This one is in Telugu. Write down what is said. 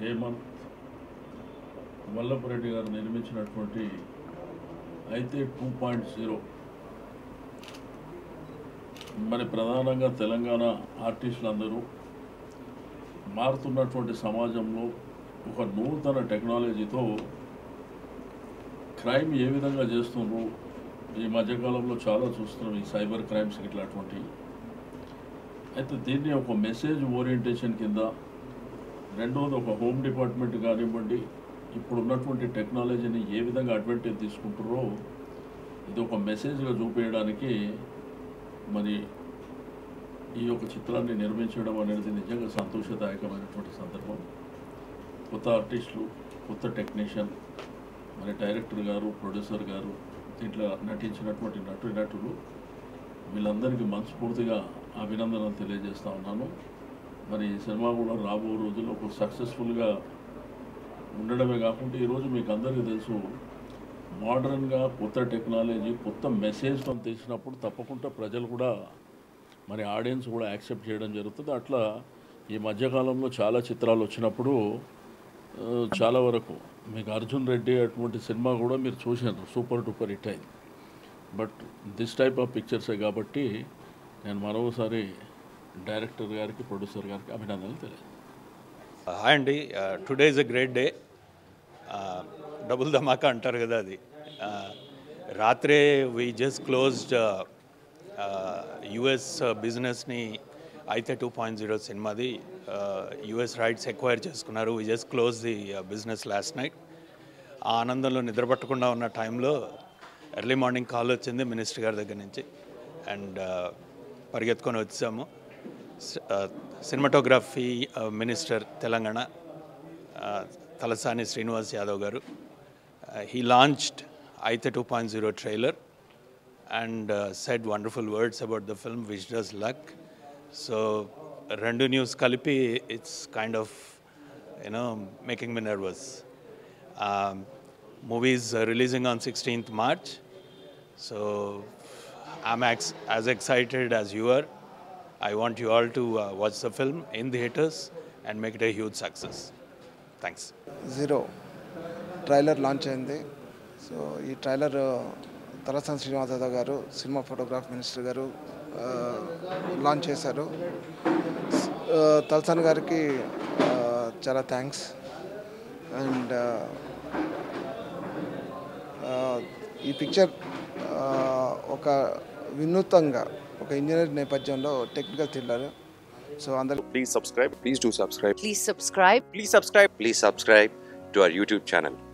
హేమంత్ వల్లభరెడ్డి గారు నిర్మించినటువంటి అయితే టూ పాయింట్ జీరో మరి ప్రధానంగా తెలంగాణ ఆర్టిస్టులందరూ మారుతున్నటువంటి సమాజంలో ఒక నూతన టెక్నాలజీతో క్రైమ్ ఏ విధంగా చేస్తుండ్రు ఈ మధ్యకాలంలో చాలా చూస్తున్నాం ఈ సైబర్ క్రైమ్స్ ఇట్లాంటివి అయితే దీన్ని ఒక మెసేజ్ ఓరియంటేషన్ కింద రెండవది ఒక హోమ్ డిపార్ట్మెంట్ కానివ్వండి ఇప్పుడు ఉన్నటువంటి టెక్నాలజీని ఏ విధంగా అడ్వాంటేజ్ తీసుకుంటారో ఇది ఒక మెసేజ్గా చూపించడానికి మరి ఈ యొక్క చిత్రాన్ని నిర్మించడం అనేది నిజంగా సంతోషదాయకమైనటువంటి సందర్భం కొత్త ఆర్టిస్టులు కొత్త టెక్నీషియన్ మరి డైరెక్టర్ గారు ప్రొడ్యూసర్ గారు దీంట్లో నటించినటువంటి నటు నటులు వీళ్ళందరికీ మనస్ఫూర్తిగా అభినందనలు తెలియజేస్తా ఉన్నాను మరి ఈ సినిమా కూడా రాబో రోజుల్లో ఒక సక్సెస్ఫుల్గా ఉండడమే కాకుండా ఈరోజు మీకు అందరికీ తెలుసు మోడర్న్గా కొత్త టెక్నాలజీ కొత్త మెసేజ్తో తీసినప్పుడు తప్పకుండా ప్రజలు కూడా మరి ఆడియన్స్ కూడా యాక్సెప్ట్ చేయడం జరుగుతుంది అట్లా ఈ మధ్యకాలంలో చాలా చిత్రాలు వచ్చినప్పుడు ఆ, చాలా వరకు మీకు అర్జున్ రెడ్డి అటువంటి సినిమా కూడా మీరు చూసారు సూపర్ డూపర్ హిట్ అయింది బట్ దిస్ టైప్ ఆఫ్ పిక్చర్సే కాబట్టి నేను మరోసారి డైరెక్టర్ గారికి ప్రొడ్యూసర్ గారికి అభినందనలు తెలియదు హాయ్ అండి today is a great day double ధమాకా అంటారు కదా అది Uh, రాత్రే వి జస్ట్ క్లోజ్డ్ యుఎస్ బిజినెస్ని అయితే టూ పాయింట్ జీరో సినిమాది యుఎస్ రైట్స్ ఎక్వైర్ చేసుకున్నారు we just close the business last night ఆ ఆనందంలో నిద్రపట్టకుండా ఉన్న టైంలో ఎర్లీ మార్నింగ్ కాల్ వచ్చింది మినిస్టర్ గారి దగ్గర నుంచి అండ్ పరిగెత్తుకొని వచ్చాము cinematography minister Telangana uh, Talasani Srinivas Yadav garu he launched అయితే two point zero trailer and said wonderful words about the film which does luck so రెండు న్యూస్ కలిపి it's kind of you know making me nervous movies releasing on sixteenth March so I'm ex- as excited as you are. I want you all to uh, watch the film in theaters and make it a huge success. Thanks. Zero trailer launch అయింది సో ఈ trailer Talasani Srinivas Yadav garu cinema photograph minister గారు ఆ, లాంచ్ చేశారు ఆ, తలసాని గారికి ఆ, చాలా థ్యాంక్స్ అండ్ ఈ పిక్చర్ ఆ, ఒక వినూత్నంగా ఒక ఇంజనీర్ నేపథ్యంలో టెక్నికల్ థ్రిల్లర్ సో అందరు please subscribe. Please do subscribe. Please subscribe. Please subscribe. Please subscribe to our YouTube channel.